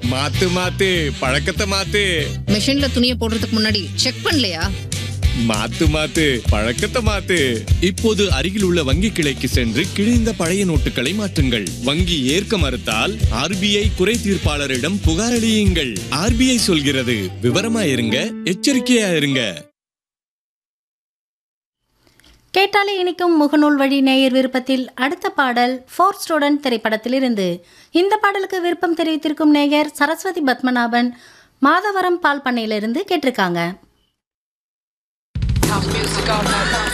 மாத்து மாத்து பழக்கத்தை மாத்து மிஷின்ல துணியை போடுறதுக்கு முன்னாடி செக் பண்ணலையா மாத்து மாத்து பழக்கத்தை மாத்து இப்போது அருகில் உள்ள வங்கி கிளைக்கு சென்று கிழிந்த பழைய நோட்டுகளை மாற்றுங்கள் வங்கி ஏற்க மறுத்தால் ஆர்பிஐ குறை தீர்ப்பாளரிடம் புகாரளியுங்கள் ஆர்பிஐ சொல்கிறது விவரமா இருங்க எச்சரிக்கையா இருங்க கேட்டாலே இனிக்கும் முகநூல் வழி நேயர் விருப்பத்தில் அடுத்த பாடல் ஃபோர் ஸ்டூடெண்ட் திரைப்படத்திலிருந்து இந்த பாடலுக்கு விருப்பம் தெரிவித்திருக்கும் நேயர் சரஸ்வதி பத்மநாபன் மாதவரம் பால் பண்ணையிலிருந்து கேட்டிருக்காங்க House music all night long.